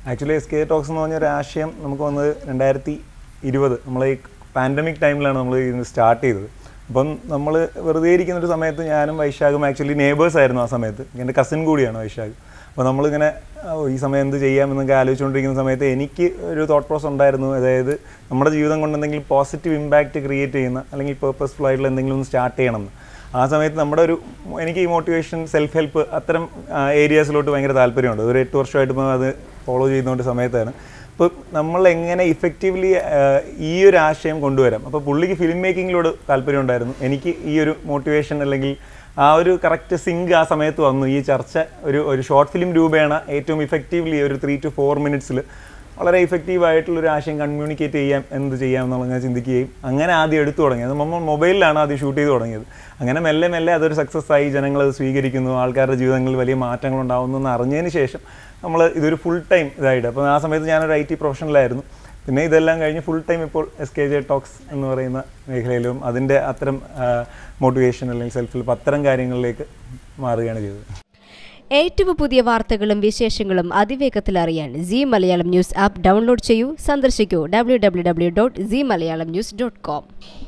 actually S K talks എന്ന് പറഞ്ഞ ഒരു ആശയം നമുക്ക് വന്നത് രണ്ടായിരത്തി ഇരുപത് നമ്മൾ ഈ പാൻഡമിക് ടൈമിലാണ് നമ്മൾ ഇത് സ്റ്റാർട്ട് ചെയ്തത് അപ്പം നമ്മൾ വെറുതെ ഇരിക്കുന്ന ഒരു സമയത്ത് ഞാനും വൈശാഖും ആക്ച്വലി നെയ്ബേഴ്സ് ആയിരുന്നു ആ സമയത്ത് എൻ്റെ കസിൻ കൂടിയാണ് വൈശാഖ് അപ്പോൾ നമ്മളിങ്ങനെ ആ, ഈ സമയം എന്ത് ചെയ്യാമെന്നൊക്കെ ആലോചിച്ചുകൊണ്ടിരിക്കുന്ന സമയത്ത് എനിക്ക് ഒരു തോട്ട് പ്രോസസ് ഉണ്ടായിരുന്നു അതായത് നമ്മുടെ ജീവിതം കൊണ്ട് എന്തെങ്കിലും പോസിറ്റീവ് ഇമ്പാക്റ്റ് ക്രിയേറ്റ് ചെയ്യുന്ന അല്ലെങ്കിൽ പേർപ്പസ്ഫുൾ ആയിട്ടുള്ള എന്തെങ്കിലും ഒന്ന് സ്റ്റാർട്ട് ചെയ്യണമെന്ന് ആ സമയത്ത് നമ്മുടെ ഒരു എനിക്ക് ഈ മോട്ടിവേഷൻ സെൽഫ് ഹെൽപ്പ് അത്തരം ഏരിയാസിലോട്ട് ഭയങ്കര താല്പര്യമുണ്ട് ഒരു എട്ട് വർഷമായിട്ട് ഇപ്പോൾ അത് ഫോളോ ചെയ്യുന്നതുകൊണ്ട് സമയത്താണ് അപ്പോൾ നമ്മൾ എങ്ങനെ ഇഫക്റ്റീവ്ലി ഈ ഒരു ആശയം കൊണ്ടുവരാം അപ്പോൾ പുള്ളിക്ക് ഫിലിം മേക്കിങ്ങിലോട് താല്പര്യം ഉണ്ടായിരുന്നു എനിക്ക് ഈ ഒരു മോട്ടിവേഷൻ അല്ലെങ്കിൽ ആ ഒരു കറക്റ്റ് സിങ്ക് ആ സമയത്ത് വന്നു ഈ ചർച്ച ഒരു ഒരു ഷോർട്ട് ഫിലിം രൂപേണ ഏറ്റവും ഇഫക്റ്റീവ്ലി ഒരു ത്രീ ടു ഫോർ മിനിറ്റ്സിൽ വളരെ ഇഫക്റ്റീവ് ആയിട്ടുള്ള ഒരു ആശയം കമ്മ്യൂണിക്കേറ്റ് ചെയ്യാം എന്ത് ചെയ്യാം എന്നുള്ളത് ഞാൻ ചിന്തിക്കുകയും അങ്ങനെ ആദ്യം എടുത്തു തുടങ്ങിയത് നമ്മൾ മൊബൈലിലാണ് ആദ്യം ഷൂട്ട് ചെയ്ത് തുടങ്ങിയത് അങ്ങനെ മെല്ലെ മെല്ലെ അതൊരു സക്സസ് ആയി ജനങ്ങൾ അത് സ്വീകരിക്കുന്നു ആൾക്കാരുടെ ജീവിതങ്ങളിൽ വലിയ മാറ്റങ്ങൾ ഉണ്ടാകുന്നു എന്ന് അറിഞ്ഞതിന് ശേഷം നമ്മൾ ഇതൊരു ഫുൾ ടൈം ഇതായിട്ട് അപ്പോൾ ആ സമയത്ത് ഞാനൊരു ഐ ടി പ്രൊഫഷണലായിരുന്നു പിന്നെ ഇതെല്ലാം കഴിഞ്ഞ് ഫുൾ ടൈം ഇപ്പോൾ എസ് കെ ജെ ടോക്സ് എന്ന് പറയുന്ന മേഖലയിലും അതിൻ്റെ അത്തരം മോട്ടിവേഷൻ അല്ലെങ്കിൽ സെൽഫ് ഹെൽപ്പ് അത്തരം കാര്യങ്ങളിലേക്ക് മാറുകയാണ് ചെയ്തത് ഏറ്റവും പുതിയ വാർത്തകളും വിശേഷങ്ങളും അതിവേഗത്തിൽ അറിയാൻ C Malayalam news app download ചെയ്യൂ സന്ദർശിക്കൂ W W W dot C Malayalam news dot com